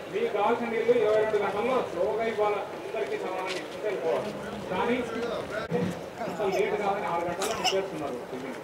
మీకు కావాల్సిన నీళ్ళు ఇరవై రెండు గంటల్లో స్లోగా ఇవ్వాలి అందరికీ సమానంగా ఇచ్చుకుంటే వెళ్ళిపోవాలి కానీ అసలు లేట్ కాదని ఆరు గంటల్లో నింపేస్తున్నారు బిల్డింగ్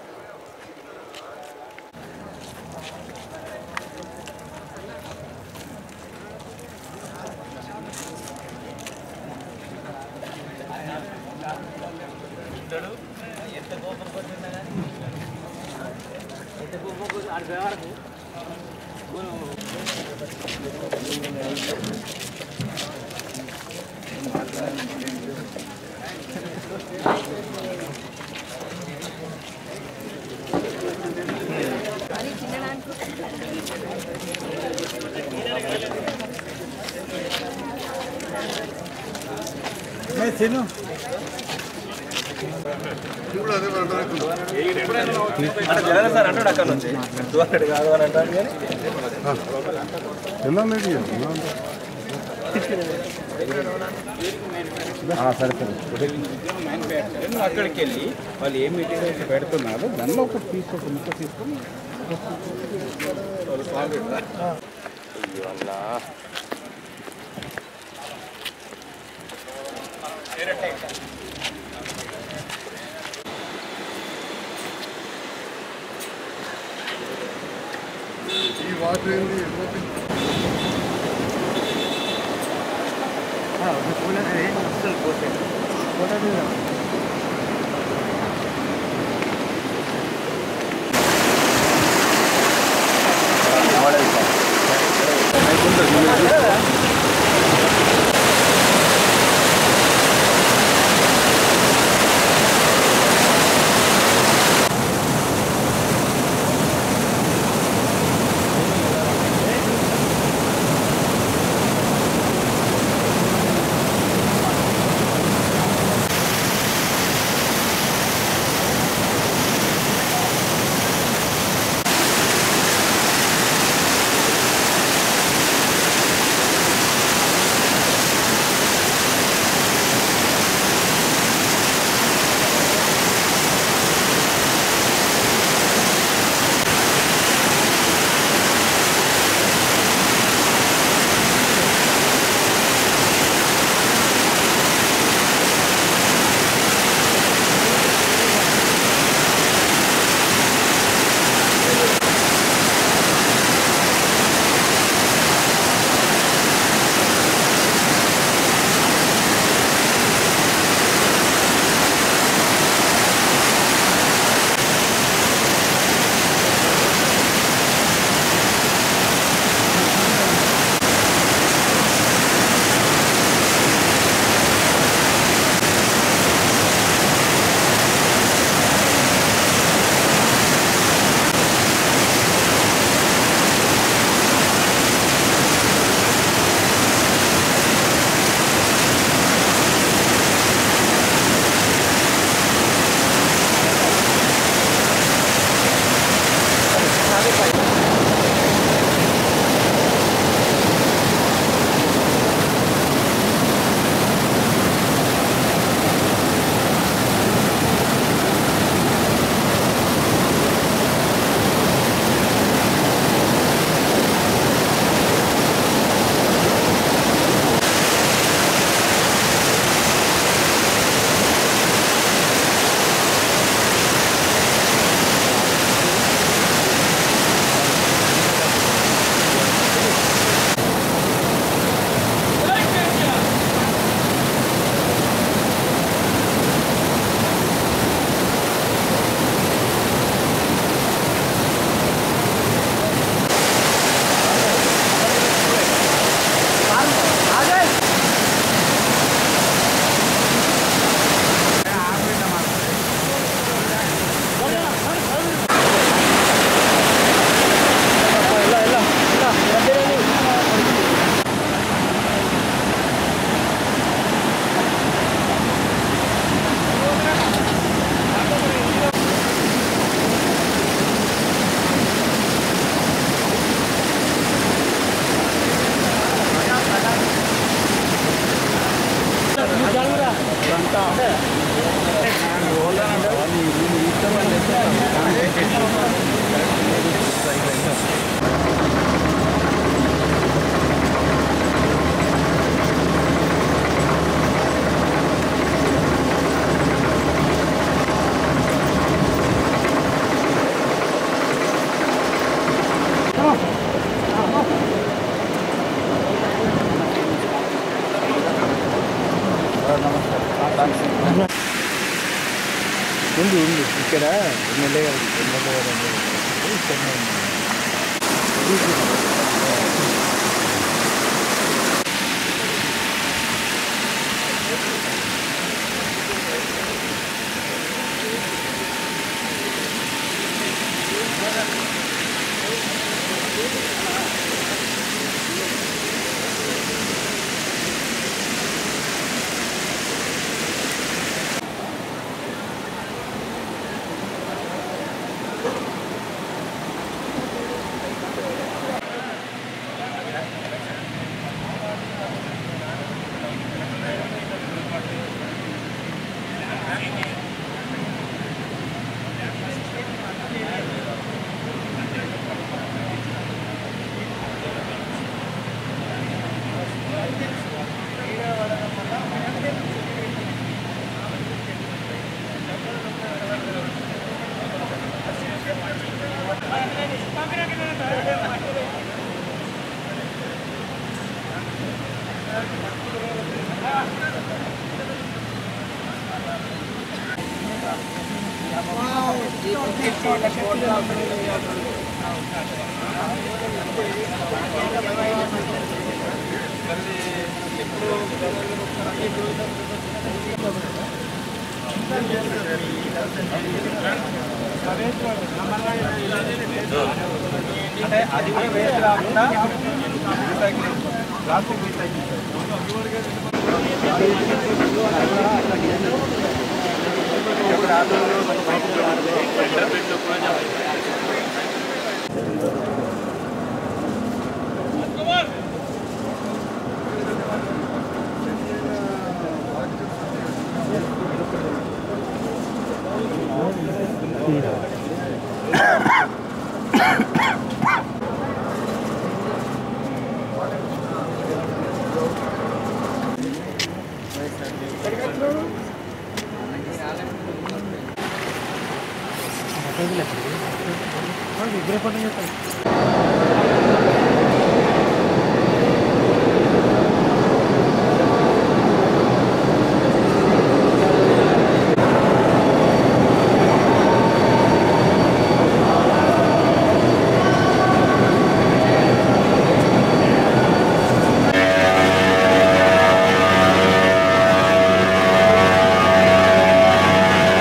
అక్కడికి వెళ్ళి వాళ్ళు ఏ మెటీరియల్స్ పెడుతున్నారో దానిలో ఒకటి తీసుకొని ముక్క తీసుకొని వాళ్ళు కాల్ పెడతారు ఈ వాటర్ ఏంది ఇక్కడ ఎమ్మెల్యే గారు ఎమ్మెల్యే గారు అందరూ ఇక్కడనే ఉన్నారు. అంటే అది కూడా వేస్ట్ కాకుండా రీసైక్లింగ్ ప్లాస్టిక్ రీసైక్లింగ్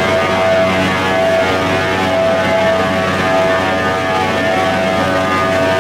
¡Vamos!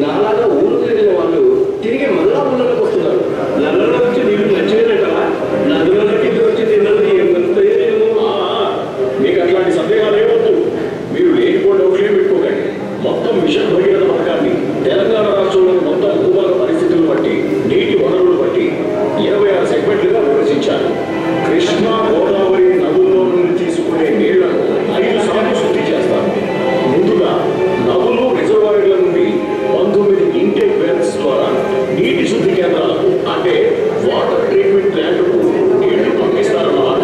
నాలాగా ఊరు తిరిగిన వాళ్ళు తిరిగి మళ్ళా ఊళ్ళలోకి వస్తున్నారు నల్లలో వచ్చి నీళ్ళు నచ్చేదంటవా నదుల కింద వచ్చి తిన్నది ఏమో మీకు అట్లాంటి సందేహాలు ఏమొద్దు మీరు లేనిపోయిన ఒకటే పెట్టుకోకండి మొత్తం మిషన్ భగీరథ పథకాన్ని తెలంగాణ రాష్ట్రంలోని మొత్తం భూభాగ పరిస్థితులను బట్టి నీటి వనరులను బట్టి ఇరవై ఆరు సెగ్మెంట్లుగా విభజించారు కృష్ణా గోదావరి నదుల్లో నుండి తీసుకునే నీళ్లను ఐదు సార్లు శుద్ధి చేస్తారు ముందుగా నదులు రిజర్వాయర్ల నుండి పంతొమ్మిది ఇంటేక్ వెల్స్ ద్వారా నీటి శుద్ధి కేంద్రాలకు అంటే వాటర్ ట్రీట్మెంట్ ప్లాంట్కు నీళ్లు పంపిస్తారన్నమాట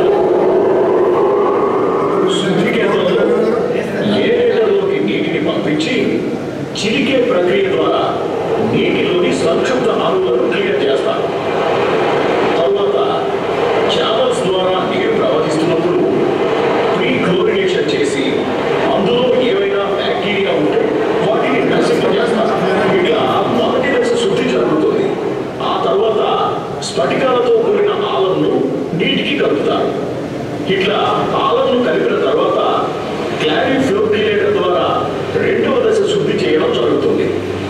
శుద్ధి కేంద్రంలో ఏరేళ్లలోకి నీటిని పంపించి చిలికే ప్రక్రియ ద్వారా నీటిలోని సంక్షుప్త అణువులను క్లియర్ చేస్తారు తర్వాత ఛానల్స్ ద్వారా నీరు ప్రవహిస్తున్నప్పుడు ప్రీ క్లోరినేషన్ చేసి అందులో ఏవైనా బ్యాక్టీరియా ఉంటే వాటిని నశింపజేస్తారు ఇట్లా మొదటి దశ శుద్ధి జరుగుతుంది ఆ తర్వాత స్ఫటికాలతో కూడిన ఆలంను నీటికి కలుపుతారు ఇట్లా ఆలంను కలిపిన తర్వాత క్లారీ ఫ్లోటిలేటర్ ద్వారా రెండవ దశ శుద్ధి చేయడం జరుగుతుంది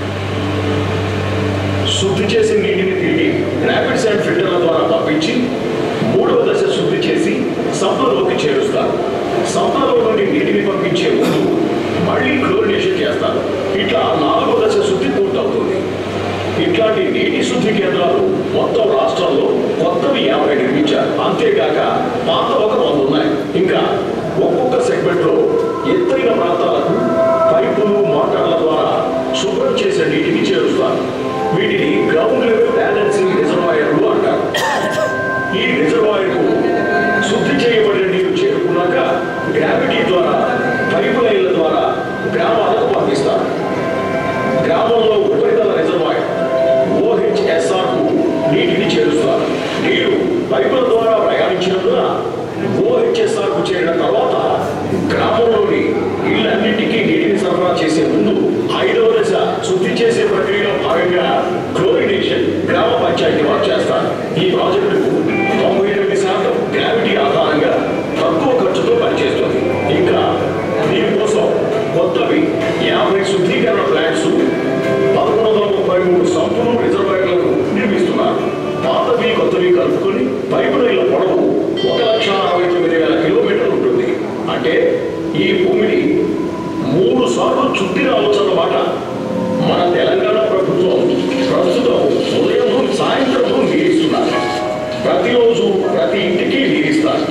శుద్ధి చేసిన నీటిని తిరిగి ర్యాపిడ్ శాండ్ ఫిల్టర్ల ద్వారా పంపించి మూడవ దశ శుద్ధి చేసి సంపలోకి చేరుస్తారు సంపలో నుండి నీటిని పంపించే ముందు మళ్ళీ క్లోరినేషన్ చేస్తారు ఇట్లా నాలుగో దశ శుద్ధి పూర్తవుతుంది ఇట్లాంటి నీటి శుద్ధి కేంద్రాలు మొత్తం రాష్ట్రంలో కొత్తవి యాభై నిర్మించారు అంతేకాక పాత ఒక వంద ఉన్నాయి ఇంకా ఒక్కొక్క సెగ్మెంట్ లో ఎత్తైన ప్రాంతాలకు పైపులు మోటార్ల ద్వారా శుభ్రం చేసే నీటిని చేరుస్తారు వీటిని గ్రౌండ్ లెవెల్ బ్యాలెన్సింగ్ రిజర్వాయర్లు అంటారు ఈ రిజర్వాయర్కు శుద్ధి చేయబడిన నీరు చేరుకున్నాక గ్రావిటీ ద్వారా పైపు లైన్ల ద్వారా గ్రామాలకు పంపిస్తారు గ్రామంలో ఉపరితల రిజర్వాయర్ ఓహెచ్ఎస్ఆర్ కు నీటిని చేరుస్తారు నీరు పైపుల ద్వారా ప్రయాణించినందున ఓహెచ్ఎస్ఆర్ కు చేరిన తర్వాత గ్రామంలోని ఇళ్ళన్నింటికీ నీటిని సరఫరా చేసే ముందు ఐదవ దశ శుద్ధి చేసే ప్రక్రియలో భాగంగా క్లోరినేషన్ గ్రామ పంచాయతీ వారు చేస్తారు ఈ ప్రాజెక్టుకు తొంభై ఎనిమిది శాతం గ్రావిటీ ఆధారంగా తక్కువ ఖర్చుతో పనిచేస్తుంది ఇంకా దీనికోసం కొత్తవి యాభై శుద్ధీకరణ ప్లాంట్స్ పదకొండు వందల ముప్పై మూడు సంపులు రిజర్వాయర్లను నిర్మిస్తున్నారు పాతవి కొత్తవి కలుపుకొని పైపు రైళ్ల పొడవు ఒక లక్ష అరవై తొమ్మిది వేల కిలోమీటర్లు ఉంటుంది అంటే ఈ భూమిని మూడు సార్లు చుట్టి రావచ్చన్నమాట మన తెలంగాణ ప్రభుత్వం ప్రస్తుతం ఉదయం సాయంత్రం నీరిస్తున్నారు ప్రతిరోజు ప్రతి ఇంటికి నీరిస్తారు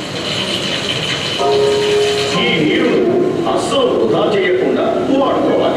ఈ నీరును అస్సలు వృధా చేయకుండా వాడుకోవాలి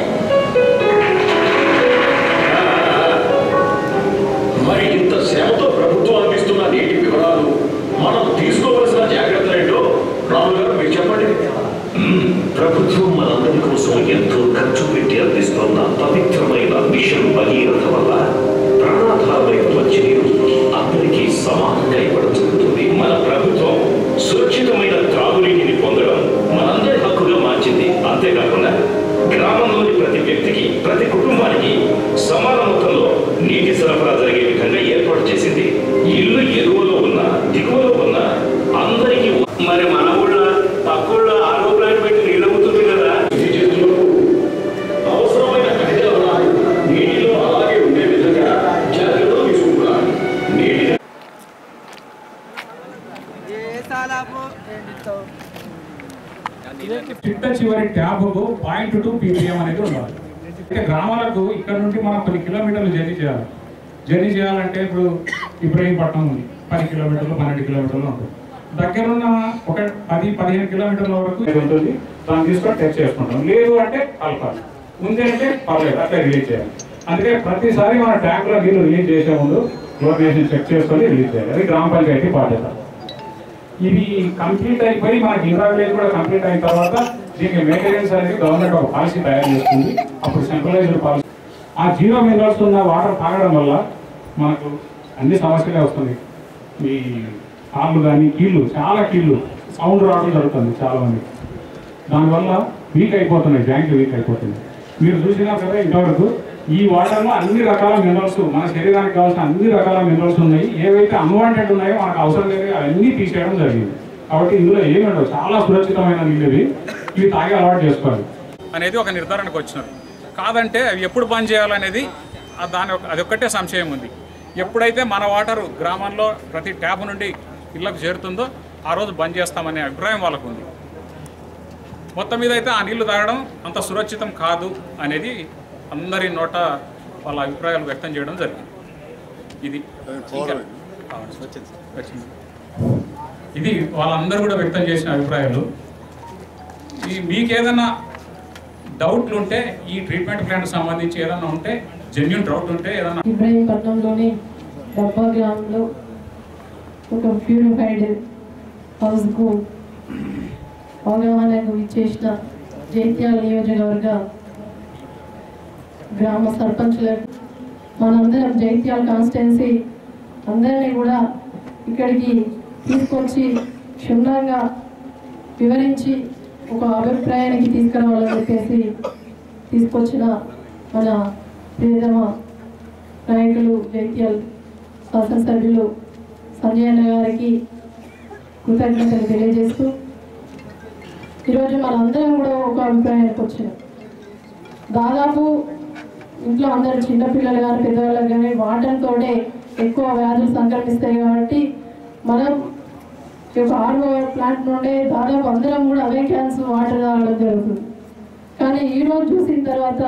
మరి ఇంత శ్రమతో ప్రభుత్వం అందిస్తున్న నీటి వివరాలు మనం తీసుకోవలసిన జాగ్రత్తలు ఏంటో రాహుల్ గారు మీరు చెప్పండి ప్రభుత్వం మనందరి కోసం ఎంతో ఖర్చు పెట్టి అందిస్తున్న పవిత్రమైన మిషన్ భగీరథ వల్ల ప్రాణాధారమైన మంచినీరు అందరికీ సమానంగా ఇవ్వడం జరుగుతుంది మన ప్రభుత్వం సురక్షితమైన త్రాగునీటిని పొందడం మనందరి హక్కుగా మార్చింది అంతేకాకుండా గ్రామంలోని ప్రతి వ్యక్తికి ప్రతి కుటుంబానికి సమాన మొత్తంలో నీటి సరఫరా జరిగే విధంగా ఏర్పాటు చేసింది ఇల్లు ఎరువులో ఉన్న దిగువలో ఉన్న అందరికీ మరి మన ఊళ్ళో పక్క ఊళ్ళో ఆరో ప్లాంట్ పెట్టి నీళ్ళు అమ్ముతుంది కదా శుద్ధి చేస్తున్నప్పుడు అవసరమైన ఖనిజాలు నీటిలో అలాగే ఉండే విధంగా జాగ్రత్తలు తీసుకుంటున్నారు నీటిని చిట్ట చివరి ట్యాబ్కు పాయింట్ టూ పీపీఎం అనేది ఉండాలి అంటే గ్రామాలకు ఇక్కడ నుండి మనం కొన్ని కిలోమీటర్లు జర్నీ చేయాలి జర్నీ చేయాలంటే ఇప్పుడు ఇబ్రహీంపట్నం ఉంది పది కిలోమీటర్లు పన్నెండు కిలోమీటర్లు ఉంటుంది దగ్గరున్న ఒక పది పదిహేను కిలోమీటర్ల వరకు ఇది ఉంటుంది దాన్ని తీసుకొని టెస్ట్ చేసుకుంటాం లేదు అంటే కలపాలి ఉంది అంటే పర్లేదు అట్లా రిలీజ్ చేయాలి అందుకే ప్రతిసారి మన ట్యాంకులో నీళ్ళు రిలీజ్ చేసే ముందు క్లోరినేషన్ చెక్ చేసుకొని రిలీజ్ చేయాలి అది గ్రామ పంచాయతీ బాధ్యత ఇది కంప్లీట్ అయిపోయి మనకి ఇరవై వేలు కూడా కంప్లీట్ అయిన తర్వాత దీనికి మెయింటెనెన్స్ అనేది గవర్నమెంట్ ఒక పాలసీ తయారు చేస్తుంది అప్పుడు సెంట్రలైజ్డ్ పాలసీ ఆ జీరో మినరల్స్ ఉన్న వాటర్ తాగడం వల్ల మనకు అన్ని సమస్యలే వస్తుంది ఈ కాళ్ళు కానీ కీళ్ళు చాలా కీళ్ళు సౌండ్ రావడం జరుగుతుంది చాలా మంది దానివల్ల వీక్ అయిపోతున్నాయి ట్యాంకులు వీక్ అయిపోతున్నాయి మీరు చూసినా కదా ఇంతవరకు ఈ వాటర్లో అన్ని రకాల మినరల్స్ మన శరీరానికి కావాల్సిన అన్ని రకాల మినరల్స్ ఉన్నాయి ఏవైతే అన్వాంటెడ్ ఉన్నాయో మనకు అవసరం లేదు అవన్నీ తీసేయడం జరిగింది కాబట్టి ఇందులో ఏమి ఉండవు చాలా సురక్షితమైన నీళ్ళు ఇవి ఇవి తాగే అలవాటు చేసుకోవాలి అనేది ఒక నిర్ధారణకు వచ్చినారు కాదంటే అవి ఎప్పుడు బంద్ చేయాలనేది ఆ దాని ఒక అది ఒక్కటే సంశయం ఉంది ఎప్పుడైతే మన వాటరు గ్రామంలో ప్రతి ట్యాప్ నుండి ఇళ్లకు చేరుతుందో ఆ రోజు బంద్ చేస్తామనే అభిప్రాయం వాళ్ళకు ఉంది మొత్తం మీద అయితే ఆ నీళ్లు తాగడం అంత సురక్షితం కాదు అనేది అందరి నోట వాళ్ళ అభిప్రాయాలు వ్యక్తం చేయడం జరిగింది ఇది ఇంకా- అవును, వచ్చింది. ఇది వాళ్ళందరూ కూడా వ్యక్తం చేసిన అభిప్రాయాలు ఈ మీకు ఏదైనా డౌట్లు ఉంటే ఈ ట్రీట్మెంట్ ప్లాన్ సంబంధించి ఏదైనా ఉంటే జెన్యున్ డౌట్ ఉంటే ఏదైనా ఇబ్రాహీంపట్నంలోని డబ్బా గ్రామంలో ఒక ప్యూరిఫైడ్ హౌస్కు అవగాహనకు ఇచ్చేసిన జైత్యాల నియోజకవర్గ గ్రామ సర్పంచులకు మనందరం జైత్యాల కాన్స్టిట్యున్సీ అందరినీ కూడా ఇక్కడికి తీసుకొచ్చి క్షుణ్ణంగా వివరించి ఒక అభిప్రాయానికి తీసుకురావాలని చెప్పేసి తీసుకొచ్చిన మన ప్రియతమ నాయకులు జైత్యాల్ శాసనసభ్యులు సంజయ్ అన్న గారికి కృతజ్ఞతలు తెలియజేస్తూ ఈరోజు మనందరం కూడా ఒక అభిప్రాయానికి వచ్చినాం దాదాపు ఇంట్లో అందరు చిన్నపిల్లలు కానీ పెద్దవాళ్ళకి కానీ వాటర్తోనే ఎక్కువ వ్యాధులు సంక్రమిస్తాయి కాబట్టి మనం ఈ యొక్క ఆర్ఓ ప్లాంట్ నుండే దాదాపు అందరం కూడా అవే క్యాన్స్ వాటర్ తాగడం జరుగుతుంది కానీ ఈరోజు చూసిన తర్వాత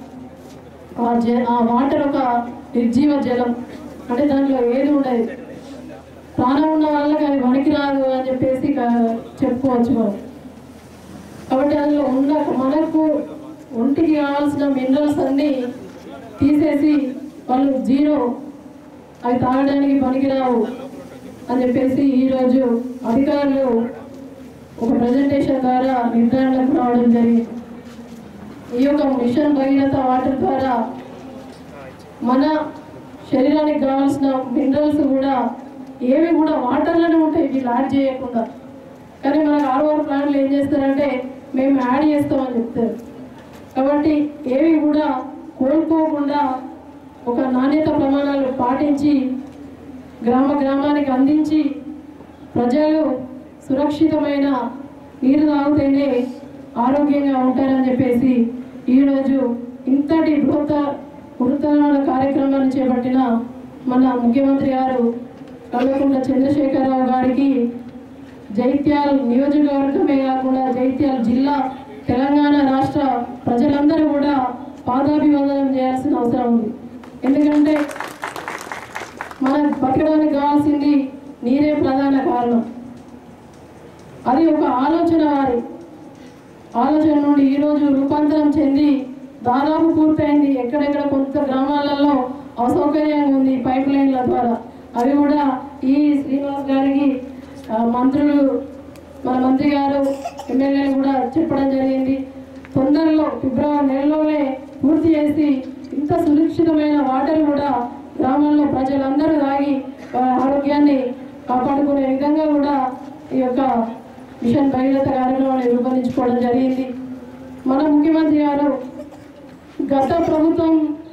ఆ జ ఆ వాటర్ ఒక నిర్జీవ జలం అంటే దాంట్లో ఏది ఉండదు ప్రాణం ఉన్న వాళ్ళకి అది వనికి రాదు అని చెప్పేసి ఇక చెప్పుకోవచ్చు మనం కాబట్టి అందులో ఉన్న మనకు ఒంటికి కావాల్సిన మినరల్స్ అన్నీ తీసేసి వాళ్ళు జీరో అవి తాగడానికి పనికిరావు అని చెప్పేసి ఈరోజు అధికారులు ఒక ప్రజెంటేషన్ ద్వారా నిర్ధారణకు రావడం జరిగింది ఈ యొక్క మిషన్ భగీరథ వాటర్ ద్వారా మన శరీరానికి కావాల్సిన మినరల్స్ కూడా ఏవి కూడా వాటర్లోనే ఉంటాయి వీళ్ళు యాడ్ చేయకుండా కానీ మనకు ఆర్ఓఆర్ ప్లాంట్లు ఏం చేస్తారంటే మేము యాడ్ చేస్తామని చెప్తారు కాబట్టి ఏవి కూడా కోల్పోకుండా ఒక నాణ్యత ప్రమాణాలు పాటించి గ్రామ గ్రామానికి అందించి ప్రజలు సురక్షితమైన నీరు తాగితేనే ఆరోగ్యంగా ఉంటారని చెప్పేసి ఈరోజు ఇంతటి బృహత బృహత్తరమైన కార్యక్రమాన్ని చేపట్టిన మన ముఖ్యమంత్రి గారు కల్వకుంట్ల చంద్రశేఖరరావు గారికి జైత్యాల్ నియోజకవర్గమే కాకుండా జైత్యాల్ జిల్లా తెలంగాణ రాష్ట్ర ప్రజలందరూ కూడా పాదాభివందనం చేయాల్సిన అవసరం ఉంది ఎందుకంటే మనకు బతకడానికి కావాల్సింది నీరే ప్రధాన కారణం అది ఒక ఆలోచన వారి ఆలోచన నుండి ఈరోజు రూపాంతరం చెంది దాదాపు పూర్తయింది ఎక్కడెక్కడ కొంత గ్రామాలలో అసౌకర్యంగా ఉంది పైప్ లైన్ల ద్వారా అవి కూడా ఈ శ్రీనివాస్ గారికి ఆ, మంత్రులు మన మంత్రి గారు ఎమ్మెల్యేలు కూడా చెప్పడం జరిగింది తొందరలో ఫిబ్రవరి నెలలోనే పూర్తి చేసి ఇంత సురక్షితమైన వాటర్ కూడా గ్రామాల్లో ప్రజలందరూ తాగి వారి ఆరోగ్యాన్ని కాపాడుకునే విధంగా కూడా ఈ యొక్క మిషన్ భగీరథ కార్యక్రమాన్ని రూపొందించుకోవడం జరిగింది మన ముఖ్యమంత్రి గారు గత ప్రభుత్వం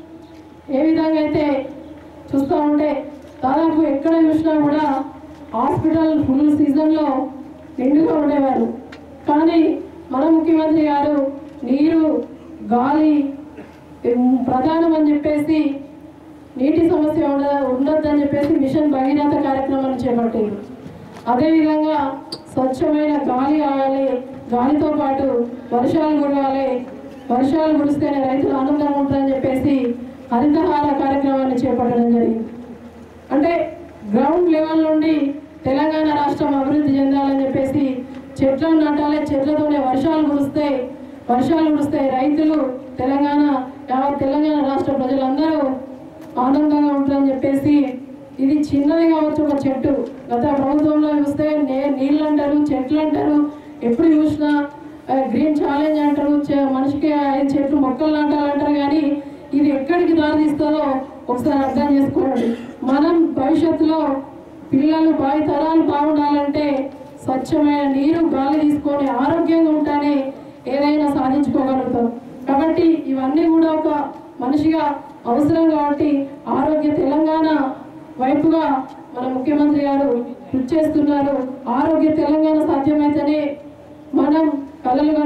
ఏ విధంగా అయితే చూస్తూ ఉంటే దాదాపు ఎక్కడ చూసినా కూడా హాస్పిటల్ ఫుల్ సీజన్లో నిండుగా ఉండేవారు కానీ మన ముఖ్యమంత్రి గారు నీరు గాలి ఉమ్, ప్రధానం అని చెప్పేసి నీటి సమస్య ఉండ ఉండొద్దని చెప్పేసి మిషన్ భగీరథ కార్యక్రమాన్ని చేపట్టింది అదేవిధంగా స్వచ్ఛమైన గాలి కావాలి గాలితో పాటు వర్షాలు కురవాలి వర్షాలు కురిస్తేనే రైతులు ఆనందంగా ఉంటారని చెప్పేసి హరితహార కార్యక్రమాన్ని చేపట్టడం జరిగింది అంటే గ్రౌండ్ లెవెల్ నుండి తెలంగాణ రాష్ట్రం అభివృద్ధి చెందాలని చెప్పేసి చెట్లను నాటాలి చెట్లతోనే వర్షాలు కురుస్తాయి వర్షాలు కురుస్తాయి రైతులు తెలంగాణ యావత్ తెలంగాణ రాష్ట్ర ప్రజలందరూ ఆనందంగా ఉంటారని చెప్పేసి ఇది చిన్నది కావచ్చు ఒక చెట్టు గత ప్రభుత్వంలో చూస్తే నే నీళ్ళు అంటారు చెట్లు అంటారు ఎప్పుడు చూసినా ఆ, గ్రీన్ ఛాలెంజ్ అంటారు చె- మనిషికి ఐదు చెట్లు మొక్కలు నాటాలంటారు కానీ ఇది ఎక్కడికి దారితీస్తుందో ఒకసారి అర్థం చేసుకోండి మనం భవిష్యత్తులో పిల్లలు భావి తరాలు బాగుండాలంటే స్వచ్ఛమైన నీరు గాలి తీసుకొని ఆరోగ్యంగా ఉంటేనే ఏదైనా సాధించుకోగలుగుతాం కాబట్టి ఇవన్నీ కూడా ఒక మనిషిగా అవసరం కాబట్టి ఆరోగ్య తెలంగాణ వైపుగా మన ముఖ్యమంత్రి గారు కృషి చేస్తున్నారు ఆరోగ్య తెలంగాణ సాధ్యమైతేనే మనం కలలు కన్నా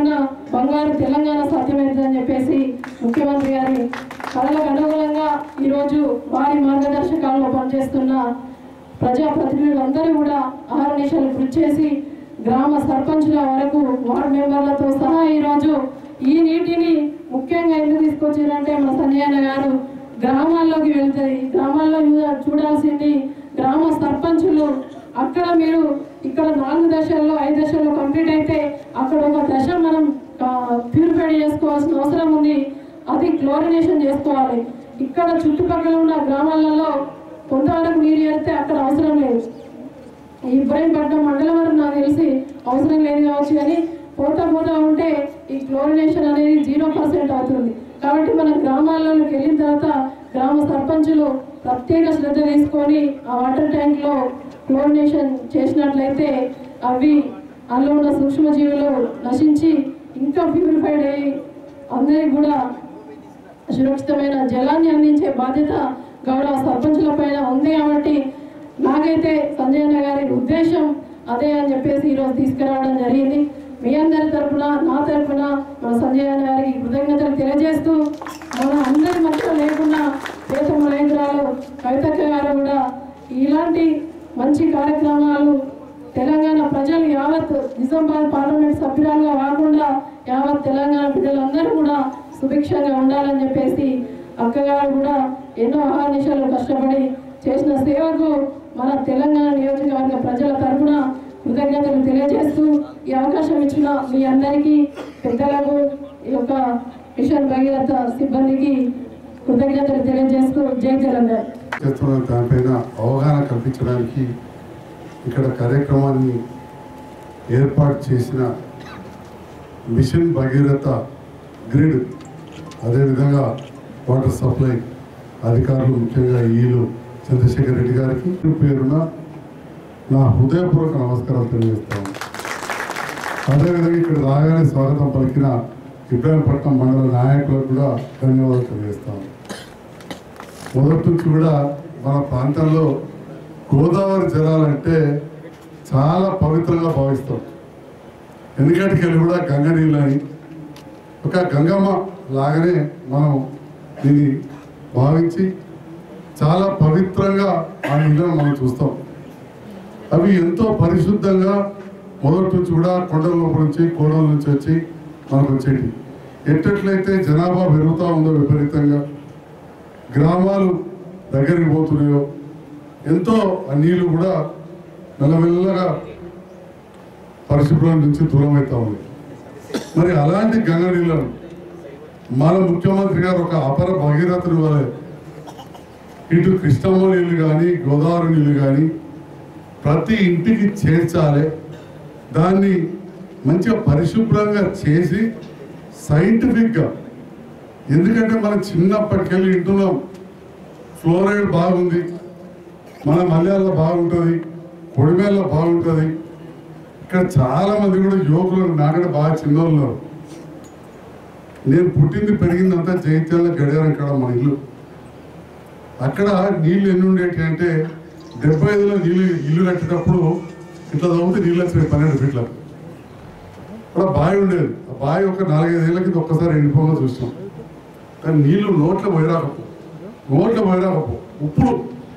బంగారు తెలంగాణ సాధ్యమవుతుందని చెప్పేసి ముఖ్యమంత్రి గారి కళలకు అనుగుణంగా ఈరోజు వారి మార్గదర్శకాల్లో పనిచేస్తున్న ప్రజాప్రతినిధులందరూ కూడా అహర్నిశలు కృషి చేసి గ్రామ సర్పంచుల వరకు వార్డు మెంబర్లతో సహా ఈరోజు ఈ నీటిని ముఖ్యంగా ఎందుకు తీసుకొచ్చారంటే మన సంజయన్న గారు గ్రామాల్లోకి వెళ్తాయి గ్రామాల్లో చూ- చూడాల్సింది గ్రామ సర్పంచులు అక్కడ మీరు ఇక్కడ నాలుగు దశల్లో ఐదు దశల్లో కంప్లీట్ అయితే అక్కడ ఒక దశ మనం ప్యూరిఫై చేసుకోవాల్సిన అవసరం ఉంది అది క్లోరినేషన్ చేసుకోవాలి ఇక్కడ చుట్టుపక్కల ఉన్న గ్రామాలలో కొంతవరకు నీరు చేరితే అక్కడ అవసరం లేదు ఈ ఇబ్రాహీంపట్నం మండలం వరకు నాకు తెలిసి అవసరం లేదు కావచ్చు కానీ పోతా పోతా ఉంటే ఈ క్లోరినేషన్ అనేది జీరో పర్సెంట్ అవుతుంది కాబట్టి మన గ్రామాల్లోకి వెళ్ళిన తర్వాత గ్రామ సర్పంచులు ప్రత్యేక శ్రద్ధ తీసుకొని ఆ వాటర్ ట్యాంక్లో క్లోరినేషన్ చేసినట్లయితే అవి అందులో ఉన్న సూక్ష్మజీవులు నశించి ఇంకా ప్యూరిఫైడ్ అయ్యి అందరికి కూడా సురక్షితమైన జలాన్ని అందించే బాధ్యత గౌరవ సర్పంచుల పైన ఉంది కాబట్టి నాకైతే సంజయ్ అన్న గారి ఉద్దేశం అదే అని చెప్పేసి ఈరోజు తీసుకురావడం జరిగింది మీ అందరి తరపున నా తరపున మన సంజయ్ అన్న గారికి కృతజ్ఞతలు తెలియజేస్తూ మన అందరి మధ్య లేకుండా దేశ మహేంద్రాలు కవితక్క గారు కూడా ఇలాంటి మంచి కార్యక్రమాలు తెలంగాణ ప్రజలు యావత్ నిజామాబాద్ పార్లమెంట్ సభ్యురాలుగా కాకుండా యావత్ తెలంగాణ బిడ్డలందరూ కూడా సుభిక్షంగా ఉండాలని చెప్పేసి అక్కగారు కూడా ఎన్నో అహర్నిశలు కష్టపడి చేసిన సేవకు మన తెలంగాణ నియోజకవర్గ ప్రజల తరఫున కృతజ్ఞతలు తెలియజేస్తూ ఈ అవకాశం ఇచ్చిన మీ అందరికీ పెద్దలకు ఈ యొక్క మిషన్ భగీరథ సిబ్బందికి కృతజ్ఞతలు తెలియజేస్తూ జై తెలంగాణ చేస్తున్న దానిపైన అవగాహన కల్పించడానికి ఇక్కడ కార్యక్రమాన్ని ఏర్పాటు చేసిన మిషన్ భగీరథ గ్రిడ్ అదేవిధంగా వాటర్ సప్లై అధికారులు ముఖ్యంగా ఈలు చంద్రశేఖర్ రెడ్డి గారికి పేరున నా హృదయపూర్వక నమస్కారాలు తెలియజేస్తాను అదేవిధంగా ఇక్కడ రాగానే స్వాగతం పలికిన ఇబ్రాహీంపట్నం మండల నాయకులకు కూడా ధన్యవాదాలు తెలియజేస్తాను మొదటి నుంచి కూడా మన ప్రాంతంలో గోదావరి జలాలంటే చాలా పవిత్రంగా భావిస్తాం ఎందుకంటే వెళ్ళి కూడా గంగ నీళ్ళని ఒక గంగమ్మ లాగానే మనం దీన్ని భావించి చాలా పవిత్రంగా ఆ నీళ్ళను మనం చూస్తాం అవి ఎంతో పరిశుద్ధంగా మొదటి నుంచి కూడా కొండల లోపల నుంచి కోడల నుంచి వచ్చి మనకు వచ్చేటి ఎట్టట్లయితే జనాభా పెరుగుతూ ఉందో విపరీతంగా గ్రామాలు దగ్గరికి పోతున్నాయో ఎంతో ఆ నీళ్లు కూడా మెల్లమెల్లగా పరిశుభ్రం నుంచి దూరం అవుతా ఉంది మరి అలాంటి గంగ నీళ్లను మన ముఖ్యమంత్రి గారు ఒక అపర భగీరథుడు వలె ఇటు కృష్ణమ్మ నీళ్లు కానీ గోదావరి నీళ్లు కానీ ప్రతి ఇంటికి చేర్చాలి దాన్ని మంచిగా పరిశుభ్రంగా చేసి సైంటిఫిక్గా ఎందుకంటే మనం చిన్నప్పటికెళ్ళి వింటున్నాం ఫ్లోరైడ్ బాగుంది మన మలయాళంలో బాగుంటుంది కొడిమేళ్ళలో బాగుంటుంది ఇక్కడ చాలా మంది కూడా యువకులు నాకంటే బాగా చిన్నోళ్ళు ఉన్నారు నేను పుట్టింది పెరిగిందంతా జైత్యాల గడియారం కాడ మన ఇల్లు అక్కడ నీళ్లు ఎన్ని ఉండేటి అంటే డెబ్బై ఐదులో నీళ్ళు ఇల్లు కట్టేటప్పుడు ఇట్లా తవ్వుతే నీళ్ళు వచ్చినాయి పన్నెండు ఫీట్ల అక్కడ బావి ఉండేది ఆ బావి ఒక నాలుగైదు ఏళ్ళ కింద ఒక్కసారి ఎండిపోగా చూసినాం కానీ నీళ్లు నోట్లో పోయిరాకపో నోట్లో పోయిరాకపో ఉప్పుడు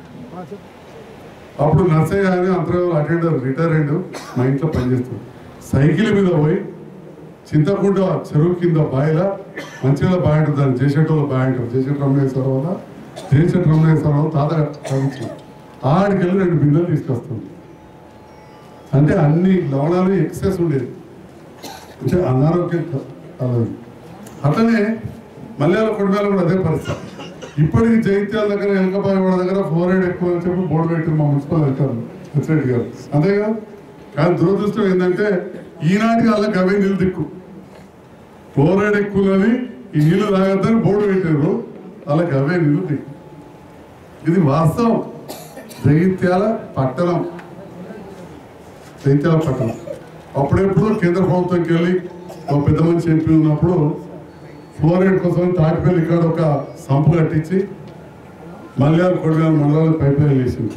అప్పుడు నర్సయ్య అని అంతర్గత అటెండర్ రిటైర్ అయ్యిండు మా ఇంట్లో పనిచేస్తుంది సైకిల్ మీద పోయి చింతకుంట చెరువు కింద బాయిల మంచిగా బావి ఉంటుంది దాన్ని చేసేటోళ్ళు బావి అంటారు చేసేట రమణేశ్వరరావు వల్ల చేసేట రమణేశ్వరరావు తాత తగ్గించిన ఆడికెళ్ళి రెండు బిందెలు తీసుకొస్తుంది అంటే అన్ని లవణాలు ఎక్సెస్ ఉండేది అంటే అనారోగ్యం క- కలదు అట్లనే మలయాళ కుటుంబాలు కూడా అదే పరిస్థితి ఇప్పటికి జైత్యాల దగ్గర ఎలకపాయవాడ దగ్గర ఫ్లోరైడ్ ఎక్కువ అని చెప్పి బోర్డు పెట్టి మా మున్సిపల్ అధికారులు హెచ్రెడ్డి గారు అంతే కదా కానీ దురదృష్టం ఏంటంటే ఈనాటికి వాళ్ళకి అవే నీళ్ళు దిక్కు ఫ్లోరైడ్ ఎక్కువని ఈ నీళ్లు తాగద్దని బోర్డు పెట్టారు వాళ్ళకి అవే నీళ్ళు దిక్కు ఇది వాస్తవం జగిత్యాల పట్టణం జైత్యాల పట్టణం అప్పుడెప్పుడు కేంద్ర ప్రభుత్వంకి వెళ్ళి ఒక పెద్ద మనిషి ఎంపీ ఉన్నప్పుడు ఫ్లోరైడ్ కోసం తాటిపల్లి ఇక్కడ ఒక సంపు కట్టించి మల్యాల కొడియాల మండలాలకు పైప్ లైన్ వేసింది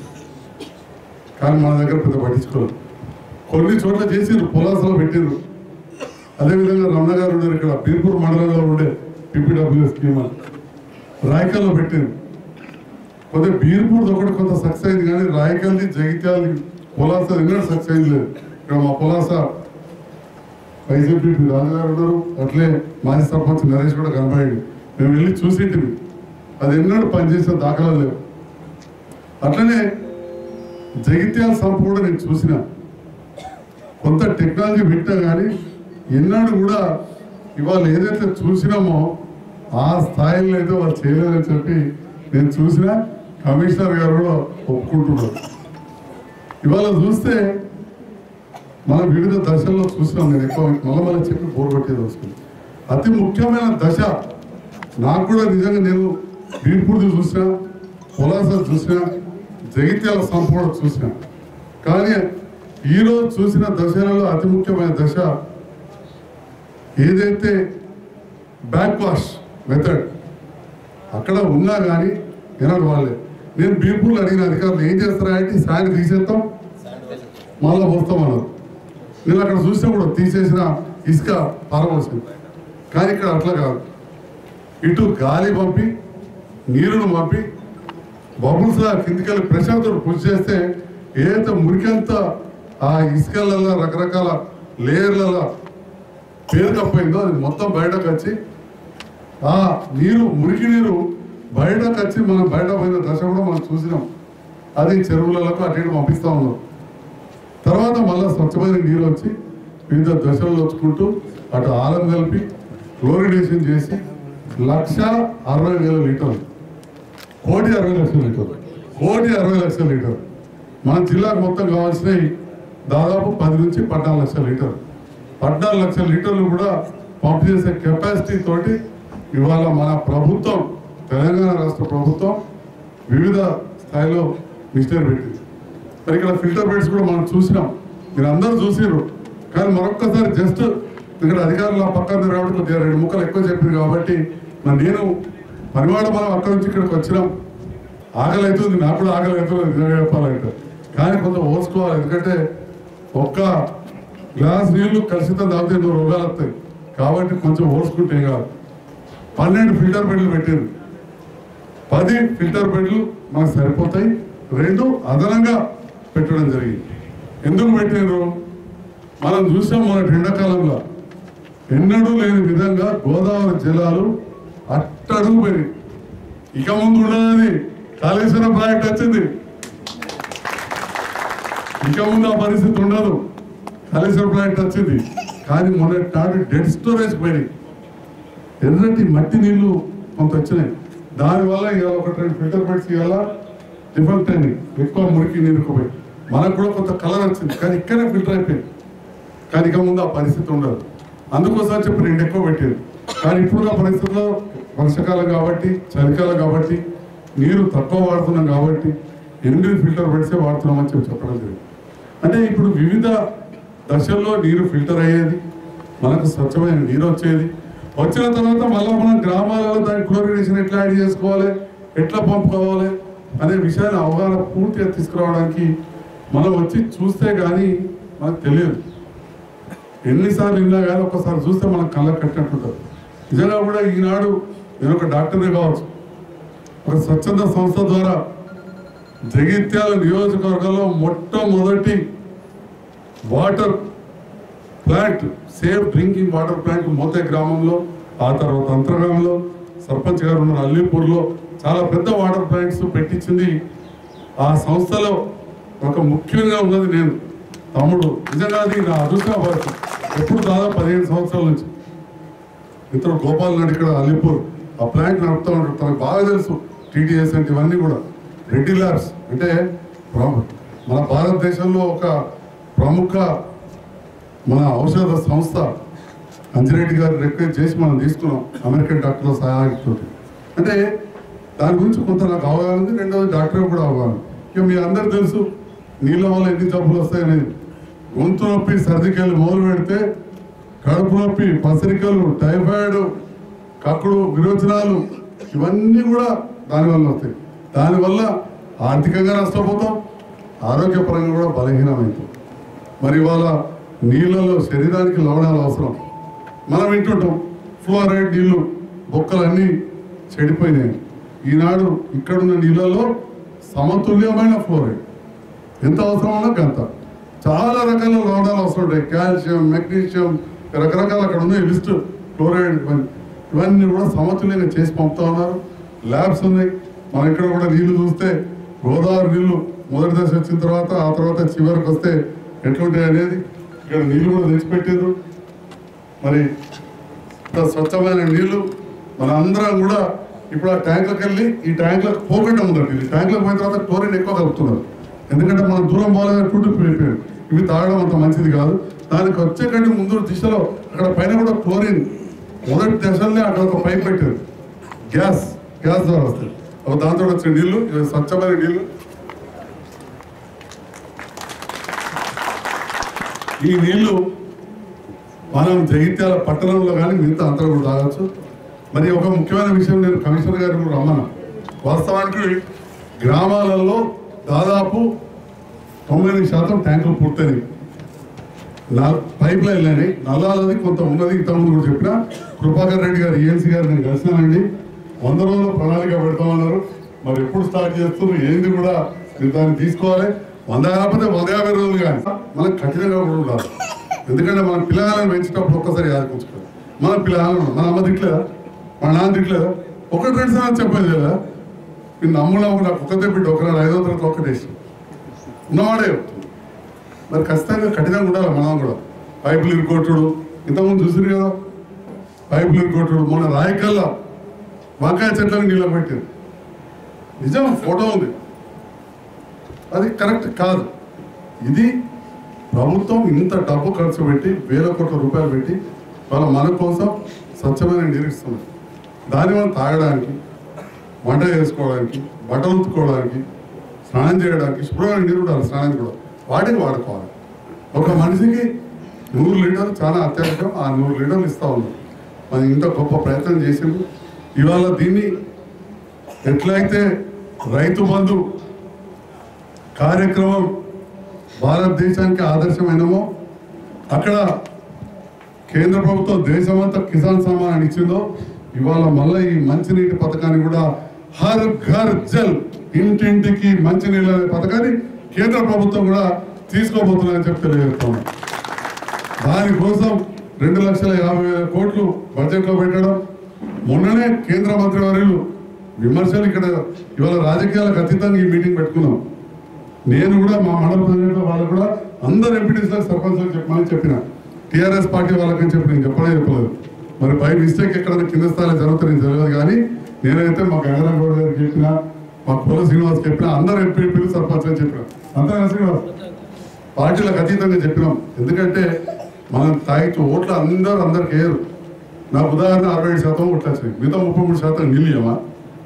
కానీ మన దగ్గర పెద్ద పట్టించుకోలేదు కొన్ని చోట్ల చేసిండ్రు పొలాసలో పెట్టిండ్రు అదేవిధంగా రమణ గారు ఉన్నారు ఇక్కడ పీర్పూర్ మండలంలో ఉండే పీపీడబ్ల్యూ స్కీమ్ అని రాయకల్లో పెట్టింది కొద్దిగా బీర్పూర్ ఒకటి కొంత సక్సెస్ అయింది కానీ రాయకల్ది జగిత్యాలది పొలాస ఎన్నడూ సక్సెస్ అయింది లేదు ఇక్కడ మా పొలాస వైసీపీ రాజుగారు ఉన్నారు అట్లే మాజీ సర్పంచ్ నరేష్ కూడా కనబడి మేము వెళ్ళి చూసింటివి అది ఎన్నడూ పనిచేసే దాఖలా లేవు అట్లనే జగిత్యాల సంప కూడా నేను చూసిన కొంత టెక్నాలజీ పెట్టా కానీ ఎన్నడూ కూడా ఇవాళ ఏదైతే చూసినామో ఆ స్థాయిలో అయితే వాళ్ళు చేయలేదని చెప్పి నేను చూసిన కమిషనర్ గారు కూడా ఒప్పుకుంటున్నారు ఇవాళ చూస్తే మనం వివిధ దశల్లో చూసినాం నేను ఎక్కువ మళ్ళీ మళ్ళీ చెప్పి బోర్ కొట్టేది వస్తుంది అతి ముఖ్యమైన దశ నాకు కూడా నిజంగా నేను బీర్పూర్ది చూసిన పొలాస చూసిన జగిత్యాల సంపూర్ణ చూసిన కానీ ఈరోజు చూసిన దశలలో అతి ముఖ్యమైన దశ ఏదైతే బ్యాక్ వాష్ మెథడ్ అక్కడ ఉన్నా కానీ వినడు వాళ్ళే నేను బీర్పూర్లో అడిగిన అధికారులు ఏం చేస్తారా అంటే సాయం తీసేస్తాం మళ్ళీ పోస్తామన్నారు నేను అక్కడ చూస్తే కూడా తీసేసిన ఇసుక పారవలసింది కానీ ఇక్కడ అట్లా కాదు ఇటు గాలి పంపి నీరును పంపి బబుల్స్ లా కిందికెళ్ళి ప్రెషర్తో పుష్ చేస్తే ఏదైతే మురికంతా ఆ ఇసుకలలో రకరకాల లేయర్లలో పేరుకపోయిందో అది మొత్తం బయటకు వచ్చి ఆ నీరు మురికి నీరు బయటకు వచ్చి మనం బయట పోయిన దశ కూడా మనం చూసినాం అది చెరువులకు అటు ఇటు పంపిస్తా ఉన్నాం తర్వాత మళ్ళీ స్వచ్ఛమైన నీరు వచ్చి వివిధ దశల్లో వచ్చుకుంటూ అటు ఆలం కలిపి క్లోరినేషన్ చేసి లక్ష అరవై వేల లీటర్లు కోటి అరవై లక్షల లీటర్లు కోటి అరవై లక్షల లీటర్లు మన జిల్లాకు మొత్తం కావాల్సినవి దాదాపు పది నుంచి పద్నాలుగు లక్షల లీటర్లు పద్నాలుగు లక్షల లీటర్లు కూడా పంప్ చేసే కెపాసిటీ తోటి ఇవాళ మన ప్రభుత్వం తెలంగాణ రాష్ట్ర ప్రభుత్వం వివిధ స్థాయిలో మిషనరీ పెట్టింది మరి ఇక్కడ ఫిల్టర్ బెడ్స్ కూడా మనం చూసినాం మీరు అందరూ చూసిరు కానీ మరొక్కసారి జస్ట్ ఇక్కడ అధికారులు ఆ పక్కన కాబట్టి కొద్దిగా రెండు ముక్కలు ఎక్కువ చెప్పింది కాబట్టి మరి నేను పనివాడ మనం అక్కడి నుంచి ఇక్కడికి వచ్చినాం ఆకలి అవుతుంది నాకు కూడా ఆకలి అవుతుంది నిజంగా చెప్పాలంటే కానీ కొంత ఓసుకోవాలి ఎందుకంటే ఒక్క గ్లాస్ నీళ్లు కలుషితం తాగితే ఎన్నో రోగాలు వస్తాయి కాబట్టి కొంచెం ఓర్చుకుంటే ఏం కాదు పన్నెండు ఫిల్టర్ బెడ్లు పెట్టారు పది ఫిల్టర్ బెడ్లు మనకు సరిపోతాయి రెండు అదనంగా పెట్టడం జరిగింది ఎందుకు పెట్టారు మనం చూసాం మన ఎండాకాలంలో ఎన్నడూ లేని విధంగా గోదావరి జలాలు అట్టడుగు పెరిగి ఇక ముందు ఉండదని కాళేశ్వరం ప్రాజెక్ట్ వచ్చింది ఇక ముందు ఆ పరిస్థితి ఉండదు కాళేశ్వరం ప్రాజెక్ట్ వచ్చింది కానీ మొన్నటి నాడు డెడ్ స్టోరేజ్ పోయినాయి ఎర్రటి మట్టి నీళ్లు కొంత వచ్చినాయి దానివల్ల ఇవాళ ఒక రెండు ఫిల్టర్ బెడ్స్ ఇవాళ డిఫెక్ట్ అయినాయి ఎక్కువ మురికి నీరుకు పోయి మనకు కూడా కొంత కలర్ వచ్చింది కానీ ఇక్కడే ఫిల్టర్ అయిపోయింది కానీ ఇక ముందు ఆ పరిస్థితి ఉండదు అందుకోసం చెప్పి రెండు ఎక్కువ పెట్టేది కానీ ఇప్పుడు ఆ పరిస్థితుల్లో వర్షాకాలం కాబట్టి చలికాలం కాబట్టి నీరు తక్కువ వాడుతున్నాం కాబట్టి ఎనిమిది ఫిల్టర్ బెడ్సే వాడుతున్నామని చెప్పి చెప్పడం జరిగింది అంటే ఇప్పుడు వివిధ దశల్లో నీరు ఫిల్టర్ అయ్యేది మనకు స్వచ్ఛమైన నీరు వచ్చేది వచ్చిన తర్వాత మళ్ళీ మనం గ్రామాలలో దాని క్లోరినేషన్ ఎట్లా యాడ్ చేసుకోవాలి ఎట్లా పంపుకోవాలి అనే విషయాన్ని అవగాహన పూర్తిగా తీసుకురావడానికి మనం వచ్చి చూస్తే కానీ మనకు తెలియదు ఎన్నిసార్లు విన్నా కానీ ఒక్కసారి చూస్తే మనం కళ్ళకు కట్టినట్టుంటుంది నిజంగా కూడా ఈనాడు నేను ఒక డాక్టర్నే కావచ్చు ఒక స్వచ్ఛంద సంస్థ ద్వారా జగిత్యాల నియోజకవర్గంలో మొట్టమొదటి water plant safe drinking water plant Mothe గ్రామంలో ఆ తర్వాత అంతర్గ్రామంలో సర్పంచ్ గారు ఉన్న అల్లీపూర్లో చాలా పెద్ద వాటర్ ప్లాంట్స్ పెట్టించింది ఆ సంస్థలో ఒక ముఖ్యంగా ఉన్నది నేను తమ్ముడు నిజంగా అది నా అదృష్టం పడుతుంది ఎప్పుడు దాదాపు పదిహేను సంవత్సరాల నుంచి ఇతడు గోపాల్ నాయుడు ఇక్కడ అలీపూర్ ఆ ప్లాంట్ నడుపుతూ ఉంటాడు తనకు బాగా తెలుసు టీటీఎస్ అంటే ఇవన్నీ కూడా రెడ్డి ల్యాబ్స్ అంటే ప్రము- మన భారతదేశంలో ఒక ప్రముఖ మన ఔషధ సంస్థ అంజిరెడ్డి గారు రిక్వెస్ట్ చేసి మనం తీసుకున్నాం అమెరికన్ డాక్టర్ల సహాయంతో అంటే దాని గురించి కొంత నాకు అవగాహన ఉంది రెండోది డాక్టర్ కూడా అవగాహన ఇక మీ అందరు తెలుసు నీళ్ళ వల్ల ఎన్ని జబ్బులు వస్తాయనేది గొంతు నొప్పి సర్దికెళ్ళి మొదలు పెడితే కడుపు నొప్పి పసరికలు టైఫాయిడ్ కక్కుడు విరోచనాలు ఇవన్నీ కూడా దానివల్ల వస్తాయి దానివల్ల ఆర్థికంగా నష్టపోతాం ఆరోగ్యపరంగా కూడా బలహీనమవుతాం మరి ఇవాళ నీళ్ళలో శరీరానికి లవణాలు అవసరం మనం వింటుంటాం ఫ్లోరైడ్ నీళ్లు బొక్కలన్నీ చెడిపోయినాయి ఈనాడు ఇక్కడున్న నీళ్ళలో సమతుల్యమైన ఫ్లోరైడ్ ఎంత అవసరం ఉన్నా అంత చాలా రకాల లవణాలు అవసరం ఉంటాయి కాల్షియం మెగ్నీషియం రకరకాల అక్కడ ఉన్నాయి లిస్ట్ క్లోరైడ్ ఇవన్నీ ఇవన్నీ కూడా సమతుల్యంగా చేసి పంపుతా ఉన్నారు ల్యాబ్స్ ఉన్నాయి మన ఇక్కడ కూడా నీళ్లు చూస్తే గోదావరి నీళ్లు మొదటి దశ వచ్చిన తర్వాత ఆ తర్వాత చివరికి వస్తే ఎట్లుంటాయి అనేది ఇక్కడ నీళ్లు కూడా తెచ్చిపెట్టారు మరి ఇంత స్వచ్ఛమైన నీళ్లు మన అందరం కూడా ఇప్పుడు ఆ ట్యాంకులకు వెళ్ళి ఈ ట్యాంకులకు పోకుండా ఉందండి ఈ ట్యాంకులకు పోయిన తర్వాత క్లోరిన్ ఎక్కువ కలుపుతున్నారు ఎందుకంటే మనం దూరం పోలేదు టూ అయిపోయాం ఇవి తాగడం అంత మంచిది కాదు దానికి వచ్చే కంటే ముందు దిశలో అక్కడ పైన కూడా క్లోరిన్ మొదటి దశలోనే అక్కడ ఒక పైప్ పెట్టారు గ్యాస్ గ్యాస్ ద్వారా వస్తాయి అవి దాంతో వచ్చే నీళ్లు ఇవి స్వచ్ఛమైన నీళ్లు ఈ నీళ్లు మనం జగిత్యాల పట్టణంలో కానీ మిగతా అంతా కూడా తాగొచ్చు మరి ఒక ముఖ్యమైన విషయం నేను కమిషనర్ గారు కూడా రమ్మన్నా వాస్తవానికి గ్రామాలలో దాదాపు తొంభై ఎనిమిది శాతం ట్యాంకులు పూర్తయినాయి నా పైప్ లైన్ అని నల్లాలది కొంత ఉన్నది ఇంతకుముందు కూడా చెప్పిన కృపాకర్ రెడ్డి గారు ఈఎన్సీ గారు నేను కలిసినానండి వంద రోజుల ప్రణాళిక పెడతామన్నారు మరి ఎప్పుడు స్టార్ట్ చేస్తున్నారు ఏంది కూడా మీరు దాన్ని తీసుకోవాలి వంద కాకపోతే వంద యాభై రోజులు కానీ మనకు కఠినంగా కూడా ఉండాలి ఎందుకంటే మన పిల్లగాలను పెంచేటప్పుడు ఒక్కసారి యాదకుంచుకోవాలి మన పిల్లగాలను మన అమ్మ తిట్లేదా మన నాన్న తిట్లేదా ఒకటి రెండు సార్లు చెప్పేది లేదా నేను నమ్ముడు నమ్ముడు నాకు ఒక్కతే బిడ్డ ఒకనాడు ఐదో తరగతి ఒక్కటేసి ఉన్నవాడే చెప్తుంది మరి ఖచ్చితంగా కఠినంగా ఉండాలి మనం కూడా పైపులు ఇరుకొట్టుడు ఇంతకుముందు చూసిరు కదా పైపులు ఇరుకొట్టుడు మొన్న రాయకల్లా వంకాయ చెట్లకు నీళ్ళు పెట్టింది నిజం ఫోటో ఉంది అది కరెక్ట్ కాదు ఇది ప్రభుత్వం ఇంత డబ్బు ఖర్చు పెట్టి వేల కోట్ల రూపాయలు పెట్టి వాళ్ళ మన కోసం స్వచ్ఛమైన నీరు ఇస్తుంది దాన్ని మనం తాగడానికి వంట చేసుకోవడానికి బట్టలు ఉతుక్కోవడానికి స్నానం చేయడానికి శుభ్రమైన నీరు ఉండాలి స్నానం కూడా వాటిని వాడుకోవాలి ఒక మనిషికి నూరు లీటర్లు చాలా అత్యవసరం ఆ నూరు లీటర్లు ఇస్తా ఉన్నాం మనం ఇంత గొప్ప ప్రయత్నం చేసింది ఇవాళ దీన్ని ఎట్లయితే రైతు బంధు కార్యక్రమం భారతదేశానికి ఆదర్శమైనమో అక్కడ కేంద్ర ప్రభుత్వం దేశమంతా కిసాన్ సమ్మాన్ అని ఇచ్చిందో ఇవాళ మళ్ళీ ఈ మంచినీటి పథకాన్ని కూడా హర్ ఘర్ జల్ ఇంటింటికి మంచినీళ్ళ అనే పథకాన్ని కేంద్ర ప్రభుత్వం కూడా తీసుకోబోతుందని చెప్పి తెలియజేస్తాం దానికోసం రెండు లక్షల యాభై వేల కోట్లు బడ్జెట్లో పెట్టడం మొన్ననే కేంద్ర మంత్రివర్యులు విమర్శలు ఇక్కడ ఇవాళ రాజకీయాలకు అతీతంగా ఈ మీటింగ్ పెట్టుకున్నాం నేను కూడా మా మండల ప్రజలు వాళ్ళు కూడా అందరు ఎంపీటీసీలకు సర్పంచ్లకు చెప్పమని చెప్పిన టీఆర్ఎస్ పార్టీ వాళ్ళకని చెప్పి నేను చెప్పడే చెప్పలేదు మరి పై మిస్టేక్ ఎక్కడ కింద స్థాయిలో జరుగుతుంది తెలియదు కానీ నేనైతే మా గంగారాం గౌడ్ గారికి చెప్పిన మా కుల శ్రీనివాస్ చెప్పిన అందరు ఎంపీపీలు సర్పంచ్ అని చెప్పిన అంతే కదా శ్రీనివాస్ పార్టీలకు అతీతంగా చెప్పినాం ఎందుకంటే మనం తాగితే ఓట్లు అందరూ అందరికి వేయరు నాకు ఉదాహరణ అరవై ఏడు శాతం ఓట్లు వచ్చినాయి మిగతా ముప్పై మూడు శాతం నిలియమా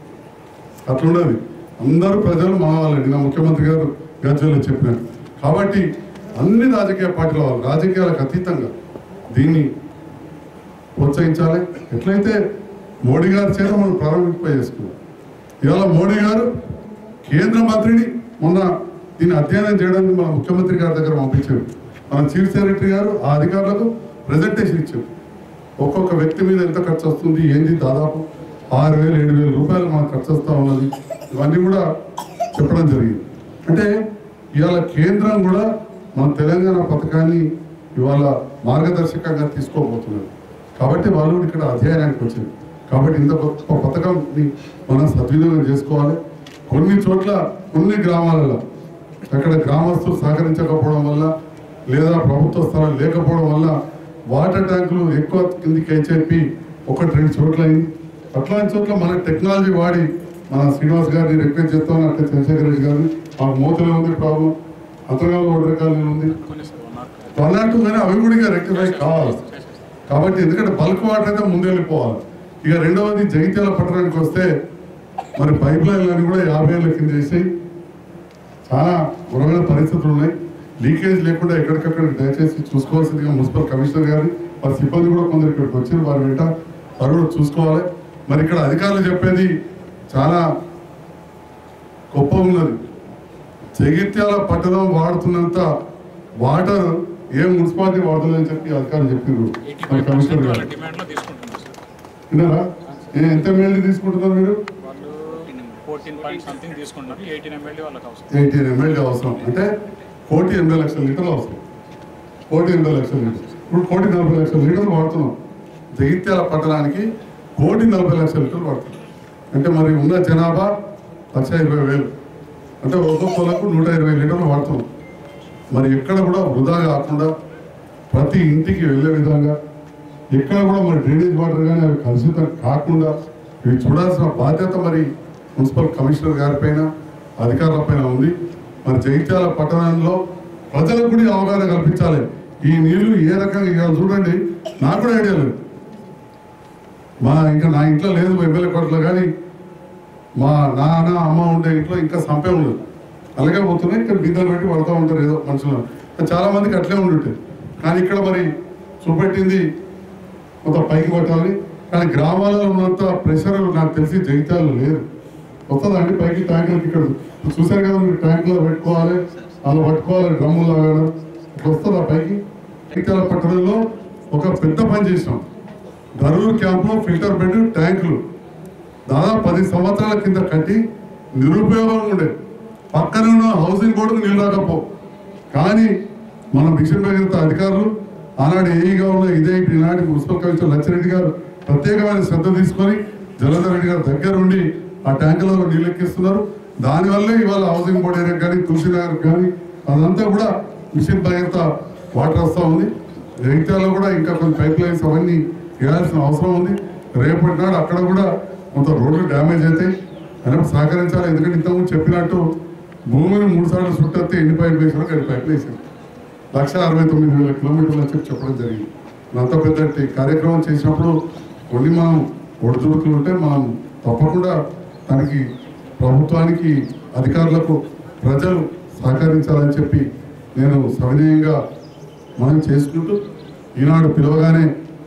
అట్లుండదు అందరూ ప్రజలు మా వాళ్ళండి నా ముఖ్యమంత్రి గారు గజ్వేలో చెప్పినారు కాబట్టి అన్ని రాజకీయ పార్టీల వాళ్ళు రాజకీయాలకు అతీతంగా దీన్ని ప్రోత్సహించాలి ఎట్లయితే మోడీ గారి చేత మనం ప్రారంభింప చేసుకున్నాం ఇవాళ మోడీ గారు కేంద్ర మంత్రిని మొన్న దీన్ని అధ్యయనం చేయడానికి మన ముఖ్యమంత్రి గారి దగ్గర పంపించారు మన చీఫ్ సెక్రటరీ గారు ఆ అధికారులకు ప్రజెంటేషన్ ఇచ్చారు ఒక్కొక్క వ్యక్తి మీద ఎంత ఖర్చు వస్తుంది ఏంది దాదాపు ఆరు వేలు ఏడు వేల రూపాయలు మనకు ఖర్చు వస్తూ ఉన్నది ఇవన్నీ కూడా చెప్పడం జరిగింది అంటే ఇవాళ కేంద్రం కూడా మన తెలంగాణ పథకాన్ని ఇవాళ మార్గదర్శకంగా తీసుకోబోతున్నారు కాబట్టి వాళ్ళు కూడా ఇక్కడ అధ్యయనానికి వచ్చింది కాబట్టి ఇంత గొప్ప పథకంని మనం సద్వినియోగం చేసుకోవాలి కొన్ని చోట్ల కొన్ని గ్రామాలలో అక్కడ గ్రామస్తులు సహకరించకపోవడం వల్ల లేదా ప్రభుత్వ స్థలం లేకపోవడం వల్ల వాటర్ ట్యాంకులు ఎక్కువ కిందికి చెప్పి ఒకటి రెండు చోట్ల అయింది అట్లాంటి చోట్ల మన టెక్నాలజీ వాడి మన శ్రీనివాస్ గారిని రిక్వెస్ట్ చేస్తామని అట్లా చంద్రశేఖర్ రెడ్డి గారిని మాకు మూతలో ఉంది ప్రాబ్లం అంతర్గాలు ఒకటి రకాలు ఉంది వన్ నాట్ టూ కానీ అవి కూడా ఇక రెక్టిఫై కావాలి కాబట్టి ఎందుకంటే బల్క్ వాటర్ అయితే ముందు వెళ్ళిపోవాలి ఇక రెండవది జగిత్యాల పట్టణానికి వస్తే మరి పైప్ లైన్లన్నీ కూడా యాభై ఏళ్ళ కింద చేసి చాలా గురమైన పరిస్థితులు ఉన్నాయి లీకేజ్ లేకుండా ఎక్కడికక్కడ దయచేసి చూసుకోవాల్సిందిగా మున్సిపల్ కమిషనర్ గారి వారి సిబ్బంది కూడా కొందరు ఇక్కడికి వచ్చారు వారి వెంట వారు కూడా చూసుకోవాలి మరి ఇక్కడ అధికారులు చెప్పేది చాలా గొప్ప ఉన్నది జగిత్యాల పట్టణం వాడుతున్నంత వాటర్ ఏ మున్సిపాలిటీ వాడలేదని చెప్పి అధికారులు చెప్పారు మన కమిషనర్ గారు డిమాండ్లో తీసుకుంటున్నాం సార్ విన్నారా ఏ- ఎంత ఎంఎల్డీ తీసుకుంటున్నారు మీరు వాళ్ళు ఫోర్టీన్ పాయింట్ సంథింగ్ తీసుకుంటున్నారు ఎయిటీన్ ఎంఎల్డీ వాళ్ళకి అవసరం ఎయిటీన్ ఎంఎల్డీ అవసరం అంటే కోటి ఎనభై లక్షల లీటర్లు అవసరం కోటి ఎనభై లక్షల లీటర్లు ఇప్పుడు కోటి నలభై లక్షల లీటర్లు వాడుతున్నాం జగిత్యాల పట్టణానికి కోటి నలభై లక్షల లీటర్లు వాడుతున్నాం అంటే మరి ఉన్న జనాభా లక్ష ఇరవై వేలు అంటే ఒక్కొక్కలకు నూట ఇరవై లీటర్లు వాడుతున్నాం మరి ఎక్కడ కూడా వృధా కాకుండా ప్రతి ఇంటికి వెళ్ళే విధంగా ఎక్కడ కూడా మరి డ్రైనేజ్ వాటర్ కానీ అవి కలుషితం కాకుండా ఇవి చూడాల్సిన బాధ్యత మరి మున్సిపల్ కమిషనర్ గారిపైన అధికారులపైన ఉంది మరి జగిత్యాల పట్టణంలో ప్రజలకు కూడా ఈ అవగాహన కల్పించాలి ఈ నీళ్లు ఏ రకంగా ఇవాళ చూడండి నాకు కూడా ఐడియా లేదు మా ఇంకా నా ఇంట్లో లేదు ఎమ్మెల్యే కోటలో కానీ మా నాన్న అమ్మ ఉండే ఇంట్లో ఇంకా సంపే ఉండదు అలాగే పోతున్నాయి ఇక్కడ బిందెలు పెట్టి పడుతూ ఉంటారు ఏదో మనుషులు చాలా మందికి అట్లే ఉండుంటాయి కానీ ఇక్కడ మరి చూపెట్టింది కొంత పైకి పట్టాలని కానీ గ్రామాలలో ఉన్నంత ప్రెషర్ నాకు తెలిసి జగిత్యాలలో లేదు వస్తుందండి పైకి ట్యాంకులకి ఇక్కడ చూశారు కదా మీరు ట్యాంకులో పెట్టుకోవాలి అలా పట్టుకోవాలి డ్రమ్ము లాగడం ఇట్లా వస్తుందా పైకి జగిత్యాల పట్టణంలో ఒక పెద్ద పని చేసినాం ధరూర్ క్యాంప్లో ఫిల్టర్ బెడ్ ట్యాంకులు దాదాపు పది సంవత్సరాల కింద కట్టి నిరుపయోగంగా ఉండే పక్కన ఉన్న హౌసింగ్ బోర్డుకు నీళ్ళు రాకపో కానీ మన మిషన్ భగీరథ అధికారులు ఆనాడు ఏఈగా ఉన్న ఇదే ఈనాటి మున్సిపల్ కమిషనర్ లచ్చిరెడ్డి గారు ప్రత్యేకమైన శ్రద్ధ తీసుకొని జలంధర్ రెడ్డి గారు దగ్గర ఉండి ఆ ట్యాంకులలో నీళ్ళు ఎక్కిస్తున్నారు దానివల్లే ఇవాళ హౌసింగ్ బోర్డు ఏరియా కానీ తులసినగర్ కానీ అదంతా కూడా మిషన్ భగీరథ వాటర్ వస్తూ ఉంది జగిత్యాలలో కూడా ఇంకా కొన్ని పైప్ లైన్స్ అవన్నీ వేయాల్సిన అవసరం ఉంది రేపటి నాడు అక్కడ కూడా కొంత రోడ్లు డ్యామేజ్ అవుతాయి అయినప్పుడు సహకరించాలి ఎందుకంటే ఇంతకుముందు చెప్పినట్టు భూమిని మూడు సార్లు చుట్టెత్తే ఎన్ని పైపులు వేసారో ఎన్ని పైపులు వేసారు లక్ష అరవై తొమ్మిది వేల కిలోమీటర్లు అని చెప్పి చెప్పడం జరిగింది అంత పెద్ద టి- కార్యక్రమం చేసినప్పుడు కొన్ని మనం ఒడిదుడుకులు ఉంటే మనం తప్పకుండా దానికి ప్రభుత్వానికి అధికారులకు ప్రజలు సహకరించాలని చెప్పి నేను సవినయంగా మనం చేసుకుంటూ ఈనాడు పిలవగానే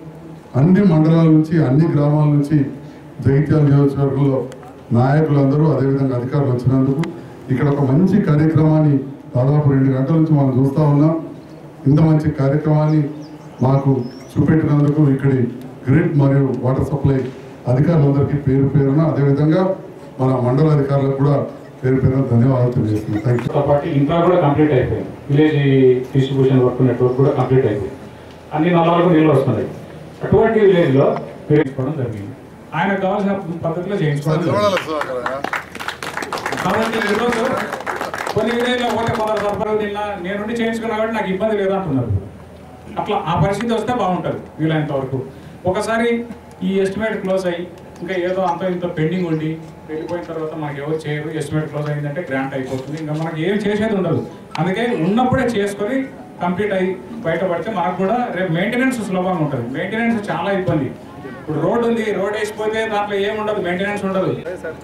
అన్ని మండలాల నుంచి అన్ని గ్రామాల నుంచి జగిత్యాల నియోజకవర్గంలో నాయకులందరూ అదేవిధంగా అధికారులు వచ్చినందుకు ఇక్కడ ఒక మంచి కార్యక్రమాన్ని దాదాపు రెండు గంటల నుంచి మనం చూస్తూ ఉన్నాం ఇంత మంచి కార్యక్రమాన్ని మాకు చూపెట్టినందుకు ఇక్కడి గ్రిడ్ మరియు వాటర్ సప్లై అధికారులందరికీ పేరు పేరున అదేవిధంగా మన మండల అధికారులకు కూడా పేరు పేరున ధన్యవాదాలు తెలియజేస్తున్నాను థ్యాంక్ యూ తో పాటు ఇంకా కూడా కంప్లీట్ అయిపోయింది విలేజ్ డిస్ట్రిబ్యూషన్ వర్క్ నెట్వర్క్ కూడా కంప్లీట్ అయిపోయింది అన్ని నల్లాలకు నీళ్ళు వస్తున్నాయి అటువంటి విలేజ్ లో పెరుగుకోవడం జరిగింది ఆయనకు కావాల్సిన పద్ధతిలో చేయించుకోవడం జరిగింది. కాబట్టి ఈరోజు కొన్ని విలేజ్లో పోతే కొందరు సర్పరాలు తిన్నా నేనుండి చేయించుకున్నా కాబట్టి నాకు ఇబ్బంది లేదు అంటున్నారు అట్లా ఆ పరిస్థితి వస్తే బాగుంటుంది వీలైనంత వరకు ఒకసారి ఈ ఎస్టిమేట్ క్లోజ్ అయ్యి ఇంకా ఏదో అంత ఇంత పెండింగ్ ఉండి వెళ్ళిపోయిన తర్వాత మనకి ఎవరు చేయరు ఎస్టిమేట్ క్లోజ్ అయిందంటే గ్రాంట్ అయిపోతుంది ఇంకా మనకి ఏం చేసేది ఉండదు అందుకే ఉన్నప్పుడే చేసుకొని కంప్లీట్ అయ్యి బయటపడితే మనకు కూడా రేపు మెయింటెనెన్స్ సులభంగా ఉంటుంది మెయింటెనెన్స్ చాలా ఇబ్బంది ఇప్పుడు రోడ్ ఉంది రోడ్ వేసిపోతే దాంట్లో ఏం ఉండదు మెయింటెనెన్స్ ఉండదు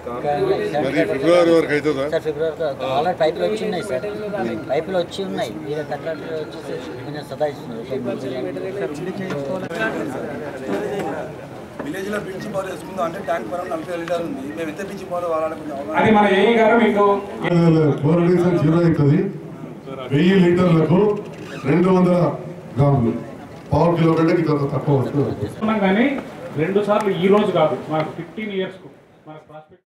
మరి ఫిబ్రవరి వరకు అవుతుందా సార్ ఫిబ్రవరి ఆల్రెడీ పైపులు వచ్చి ఉన్నాయి సార్ పైపులు వచ్చి ఉన్నాయి మీరు కట్టాలి వచ్చేసి కొంచెం విలేజ్ లో బ్లీచింగ్ పౌడర్ వేసుకుందాం అంటే ట్యాంక్ పరం నలభై లీటర్ ఉంది మేము ఎంత బ్లీచింగ్ పౌడర్ వాడాలి కొంచెం అవగాహన అది మన ఏఈ గారు మీకు ఫోర్ డీజిల్ జీరో అవుతుంది వెయ్యి లీటర్లకు రెండు వందల గ్రాములు పావు కిలో కంటే ఇంత తక్కువ వస్తుంది చేస్తున్నాం కానీ రెండు సార్లు ఈ రోజు కాదు మనకు ఫిఫ్టీన్ ఇయర్స్ మనకు ప్రాస్పెక్ట్